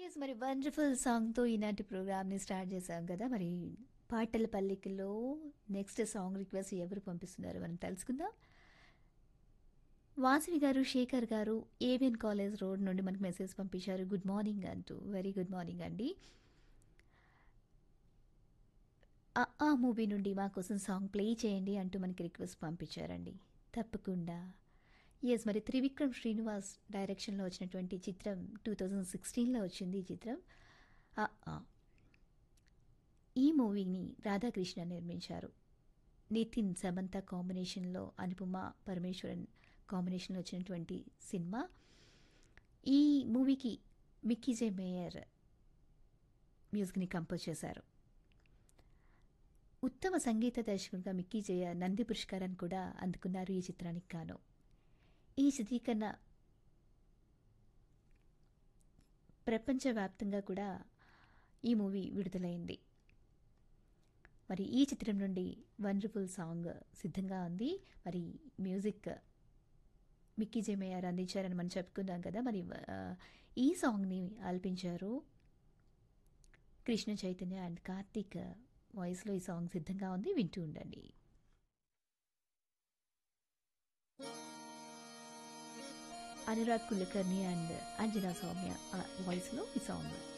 Yes మరి wonderful సాంగ్తో ఈనాటి ప్రోగ్రామ్ని స్టార్ట్ చేశాం కదా మరి పాటల పల్లికలో నెక్స్ట్ సాంగ్ రిక్వెస్ట్ ఎవరు పంపిస్తున్నారు మనం తెలుసుకుందాం వాసవి గారు శేఖర్ గారు ఏవిఎన్ కాలేజ్ రోడ్ నుండి మనకు మెసేజ్ పంపించారు గుడ్ మార్నింగ్ అంటూ వెరీ గుడ్ మార్నింగ్ అండి ఆ ఆ మూవీ నుండి మా కోసం సాంగ్ ప్లే చేయండి అంటూ మనకి రిక్వెస్ట్ పంపించారండి తప్పకుండా ఎస్ మరి త్రివిక్రమ్ శ్రీనివాస్ డైరెక్షన్లో వచ్చినటువంటి చిత్రం టూ థౌజండ్ సిక్స్టీన్లో వచ్చింది ఈ చిత్రం ఆ ఆ. ఈ మూవీని రాధాకృష్ణ నిర్మించారు నితిన్ సమంత కాంబినేషన్లో అనుపమ పరమేశ్వరన్ కాంబినేషన్లో వచ్చినటువంటి సినిమా ఈ మూవీకి మిక్కీ జే మేయర్ మ్యూజిక్ని కంపోజ్ చేశారు ఉత్తమ సంగీత దర్శకుడిగా మిక్కీ జయ నంది పురస్కారాన్ని కూడా అందుకున్నారు ఈ చిత్రానికి గాను ఈ చిత్రీకరణ ప్రపంచవ్యాప్తంగా కూడా ఈ మూవీ విడుదలైంది మరి ఈ చిత్రం నుండి వండర్ఫుల్ సాంగ్ సిద్ధంగా ఉంది మరి మ్యూజిక్ మిక్కీ జేమయ్యారు అందించారని మనం చెప్పుకున్నాం కదా మరి ఆ, ఈ సాంగ్ని ఆలపించారు కృష్ణ చైతన్య అండ్ కార్తీక్ వాయిస్లో ఈ సాంగ్ సిద్ధంగా ఉంది వింటూ ఉండండి అనురాగ్ కులకర్ణి అండ్ అంజనా సౌమ్య వాయిస్లో ఈ సాంగ్